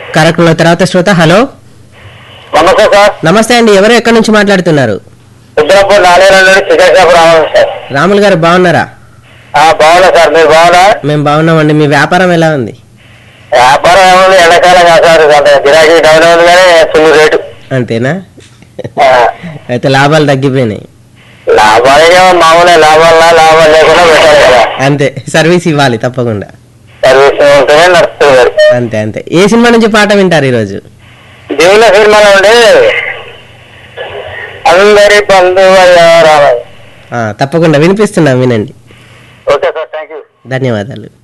కార్యక్రమంలో తర్వాత శ్రోత హలో నమస్తే సార్ నమస్తే అండి ఎవరు ఎక్కడి నుంచి మాట్లాడుతున్నారు రుద్రపూర్ నాలుగు నుండి శ్రీకాకుళం రావాలి సార్ రాములు గారు బాగున్నారా ఆ, బాగున్నా సార్ మీరు బాగున్నా మేము బాగున్నామండి మీ వ్యాపారం ఎలా ఉంది వ్యాపారం ఏముంది ఎండాకాలం కాదు సార్ అంత గిరాకీ డౌన్ ఉంది కానీ ఫుల్ రేటు అంతేనా ఆ, అయితే లాభాలు తగ్గిపోయినాయి లాభాలు మామూలే లాభాలు లాభాలు లేకుండా పెట్టాలి కదా అంతే సర్వీస్ ఇవ్వాలి తప్పకుండా సర్వీస్ ఉంటేనే నడుస్తుంది మరి అంతే అంతే ఏ సినిమా నుంచి పాట వింటారు ఈరోజు దేవుళ్ళ సినిమాలో ఉండి అందరి బంధువు ఆ, తప్పకుండా వినిపిస్తున్నాం వినండి ఓకే సార్ థ్యాంక్ యూ ధన్యవాదాలు